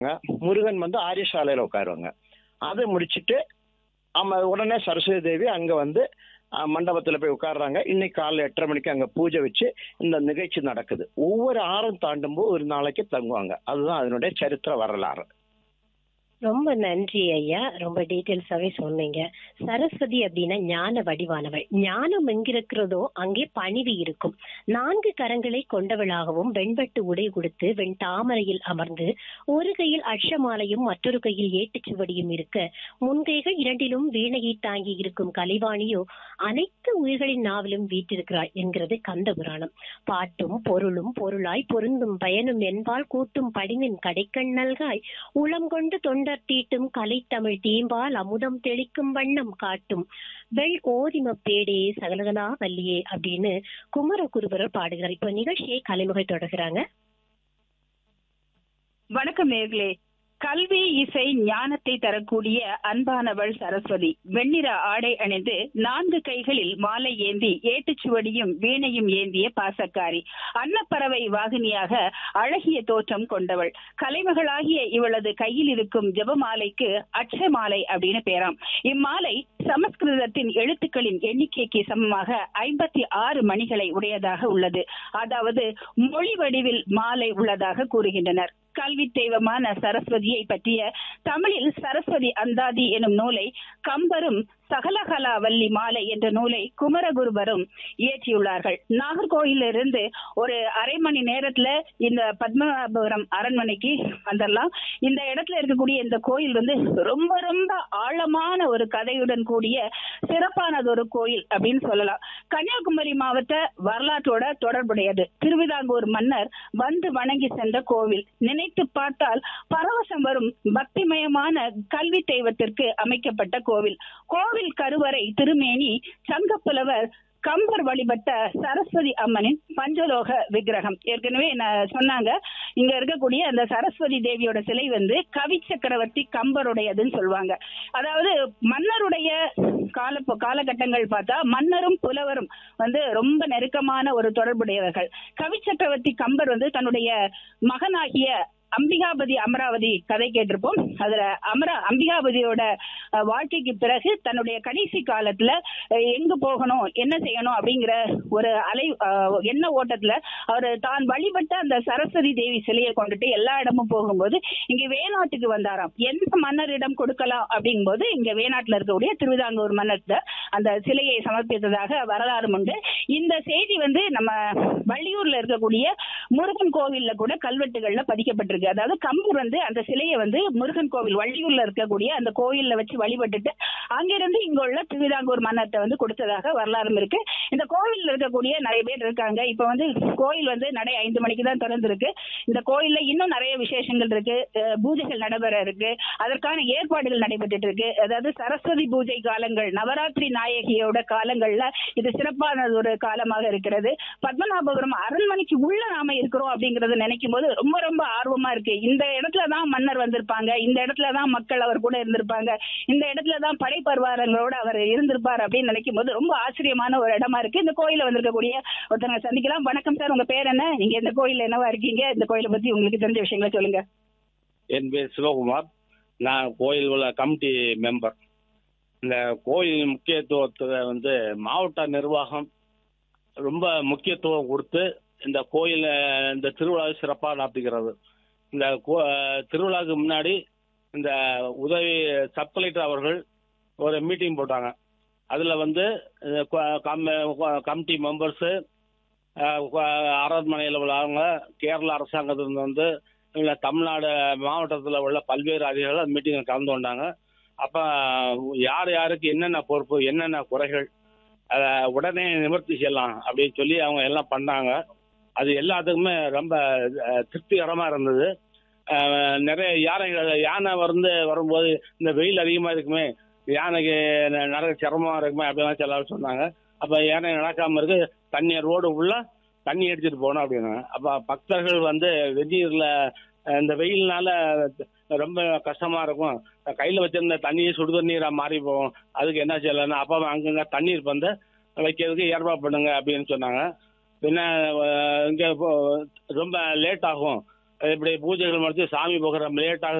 முருகன் வந்து ஆரியசாலையில் உட்காருவாங்க அதை முடிச்சிட்டு ஆமா உடனே சரஸ்வதி தேவி அங்கே வந்து மண்டபத்தில் போய் உட்கார்றாங்க இன்னைக்கு காலைல எட்டரை மணிக்கு அங்கே பூஜை வச்சு இந்த நிகழ்ச்சி நடக்குது ஒவ்வொரு ஆறும் தாண்டும் போது ஒரு நாளைக்கு தங்குவாங்க அதுதான் அதனுடைய சரித்திர வரலாறு ரொம்ப நன்றி ஐயா ரொம்ப டீட்டெயில்ஸாவே சொன்னீங்க சரஸ்வதி அப்படின்னா ஞான வடிவானவள் ஞானம் எங்கிருக்கிறதோ அங்கே பணிவு இருக்கும் நான்கு கரங்களை கொண்டவளாகவும் வெண்பட்டு உடை கொடுத்து வெண் தாமரையில் அமர்ந்து ஒரு கையில் அட்சமாலையும் மற்றொரு கையில் ஏட்டுச்சுவடியும் இருக்க முன்கைகள் இரண்டிலும் வீணையை தாங்கி இருக்கும் கலைவாணியோ அனைத்து உயிர்களின் நாவிலும் வீற்றிருக்கிறாள் என்கிறது கந்த புராணம் பாட்டும் பொருளும் பொருளாய் பொருந்தும் பயனும் என்பால் கூட்டும் படினின் கடைக்கண் நல்காய் உளம் கொண்டு தொண்டர் தீட்டும் கலைத்தமிழ் தீம்பால் அமுதம் தெளிக்கும் வண்ணம் காட்டும் வெள் ஓதிம பேடே சகலகலா வல்லியே அப்படின்னு குமர குருபரர் பாடுகிறார் இப்ப நிகழ்ச்சியை கலைமுகை தொடர்கிறாங்க வணக்கம் நேர்களே கல்வி இசை ஞானத்தை தரக்கூடிய அன்பானவள் சரஸ்வதி வெண்ணிற ஆடை அணிந்து நான்கு கைகளில் மாலை ஏந்தி ஏட்டுச்சுவடியும் வீணையும் ஏந்திய பாசக்காரி அன்னப்பறவை வாகினியாக அழகிய தோற்றம் கொண்டவள் கலைமகளாகிய இவளது கையில் இருக்கும் ஜெபமாலைக்கு அட்சமாலை அப்படின்னு பேராம் இம்மாலை சமஸ்கிருதத்தின் எழுத்துக்களின் எண்ணிக்கைக்கு சமமாக ஐம்பத்தி ஆறு மணிகளை உடையதாக உள்ளது அதாவது மொழி வடிவில் மாலை உள்ளதாக கூறுகின்றனர் கல்வி தெய்வமான சரஸ்வதியை பற்றிய தமிழில் சரஸ்வதி அந்தாதி எனும் நூலை கம்பரும் சகலகலா வள்ளி மாலை என்ற நூலை குமரகுருபரும் இயற்றியுள்ளார்கள் நாகர்கோயிலிருந்து ஒரு அரை மணி நேரத்துல இந்த பத்மநாபபுரம் அரண்மனைக்கு வந்துடலாம் இந்த இடத்துல இருக்கக்கூடிய இந்த கோயில் வந்து ரொம்ப ரொம்ப ஆழமான ஒரு கதையுடன் கூடிய சிறப்பானது ஒரு கோயில் அப்படின்னு சொல்லலாம் கன்னியாகுமரி மாவட்ட வரலாற்றோட தொடர்புடையது திருவிதாங்கூர் மன்னர் வந்து வணங்கி சென்ற கோவில் நினைத்து பார்த்தால் பரவசம் வரும் பக்திமயமான கல்வி தெய்வத்திற்கு அமைக்கப்பட்ட கோவில் கோவில் கருவறை திருமேனி சங்கப்புலவர் கம்பர் வழிபட்ட சரஸ்வதி அம்மனின் பஞ்சலோக விக்கிரகம் ஏற்கனவே நான் சொன்னாங்க இங்க இருக்கக்கூடிய அந்த சரஸ்வதி தேவியோட சிலை வந்து கவி சக்கரவர்த்தி கம்பருடையதுன்னு சொல்லுவாங்க அதாவது மன்னருடைய கால காலகட்டங்கள் பார்த்தா மன்னரும் புலவரும் வந்து ரொம்ப நெருக்கமான ஒரு தொடர்புடையவர்கள் கவி சக்கரவர்த்தி கம்பர் வந்து தன்னுடைய மகனாகிய அம்பிகாபதி அமராவதி கதை கேட்டிருப்போம் அதுல அமரா அம்பிகாபதியோட வாழ்க்கைக்கு பிறகு தன்னுடைய கடைசி காலத்துல எங்க போகணும் என்ன செய்யணும் அப்படிங்கிற ஒரு அலை எண்ண ஓட்டத்துல அவர் தான் வழிபட்ட அந்த சரஸ்வதி தேவி சிலையை கொண்டுட்டு எல்லா இடமும் போகும்போது இங்க வேணாட்டுக்கு வந்தாராம் எந்த மன்னரிடம் கொடுக்கலாம் அப்படிங்கும்போது இங்க வேணாட்டுல இருக்கக்கூடிய திருவிதாங்கூர் மன்னர்கிட்ட அந்த சிலையை சமர்ப்பித்ததாக வரலாறு உண்டு இந்த செய்தி வந்து நம்ம வள்ளியூர்ல இருக்கக்கூடிய முருகன் கோவில்ல கூட கல்வெட்டுகள்ல பதிக்கப்பட்டிருக்கு இருக்கு அதாவது கம்பர் வந்து அந்த சிலையை வந்து முருகன் கோவில் வள்ளியூர்ல இருக்கக்கூடிய அந்த கோயில்ல வச்சு வழிபட்டுட்டு அங்கிருந்து இங்க உள்ள திருவிதாங்கூர் மன்னத்தை வந்து கொடுத்ததாக வரலாறும் இருக்கு இந்த கோவில்ல இருக்கக்கூடிய நிறைய பேர் இருக்காங்க இப்ப வந்து கோயில் வந்து நடை ஐந்து மணிக்கு தான் திறந்திருக்கு இந்த கோயில்ல இன்னும் நிறைய விசேஷங்கள் இருக்கு பூஜைகள் நடைபெற இருக்கு அதற்கான ஏற்பாடுகள் நடைபெற்று இருக்கு அதாவது சரஸ்வதி பூஜை காலங்கள் நவராத்திரி நாயகியோட காலங்கள்ல இது சிறப்பான ஒரு காலமாக இருக்கிறது பத்மநாபபுரம் அரண்மனைக்கு உள்ள நாம இருக்கிறோம் அப்படிங்கறத நினைக்கும் போது ரொம்ப ரொம்ப ஆர்வமா இருக்கு இந்த இடத்துல தான் மன்னர் வந்திருப்பாங்க இந்த இடத்துல தான் மக்கள் அவர் கூட இருந்திருப்பாங்க இந்த இடத்துல தான் படைப்பருவாரங்களோட அவர் இருந்திருப்பார் அப்படின்னு நினைக்கும் போது ரொம்ப ஆச்சரியமான ஒரு இடமா இருக்கு இந்த கோயில வந்திருக்கக்கூடிய ஒருத்தங்க சந்திக்கலாம் வணக்கம் சார் உங்க பேர் என்ன நீங்க இந்த கோயில்ல என்னவா இருக்கீங்க இந்த கோயிலை பத்தி உங்களுக்கு தெரிஞ்ச விஷயங்களை சொல்லுங்க என் பேர் சிவகுமார் நான் கோயில் உள்ள கமிட்டி மெம்பர் இந்த கோயில் முக்கியத்துவத்தை வந்து மாவட்ட நிர்வாகம் ரொம்ப முக்கியத்துவம் கொடுத்து இந்த கோயில் இந்த திருவிழாவை சிறப்பாக நடத்துகிறது இந்த திருவிழாவுக்கு முன்னாடி இந்த உதவி சப் கலெக்டர் அவர்கள் ஒரு மீட்டிங் போட்டாங்க அதில் வந்து கமிட்டி மெம்பர்ஸு அரண்மனையில் உள்ளவங்க கேரள அரசாங்கத்திலிருந்து வந்து இல்லை தமிழ்நாடு மாவட்டத்தில் உள்ள பல்வேறு அதிகாரிகள் மீட்டிங்கில் கலந்து கொண்டாங்க அப்போ யார் யாருக்கு என்னென்ன பொறுப்பு என்னென்ன குறைகள் அதை உடனே நிவர்த்தி செய்யலாம் அப்படின்னு சொல்லி அவங்க எல்லாம் பண்ணாங்க அது எல்லாத்துக்குமே ரொம்ப திருப்திகரமாக இருந்தது நிறைய யானைகள் யானை வந்து வரும்போது இந்த வெயில் அதிகமாக இருக்குமே யானைக்கு நிறைய சிரமமாக இருக்குமே அப்படிலாம் சில சொன்னாங்க அப்போ யானை நடக்காமல் இருக்கு தண்ணி ரோடு ஃபுல்லாக தண்ணி அடிச்சுட்டு போகணும் அப்படின்னாங்க அப்போ பக்தர்கள் வந்து வெந்நீரில் இந்த வெயில்னால ரொம்ப கஷ்டமாக இருக்கும் கையில் வச்சிருந்த தண்ணியை சுடு தண்ணீராக மாறி போகும் அதுக்கு என்ன செய்யலைன்னா அப்போ அங்கங்க தண்ணீர் வந்து வைக்கிறதுக்கு ஏற்பாடு பண்ணுங்க அப்படின்னு சொன்னாங்க பின்ன இங்கே ரொம்ப லேட் ஆகும் இப்படி பூஜைகள் முடிச்சு சாமி போகிற லேட்டாக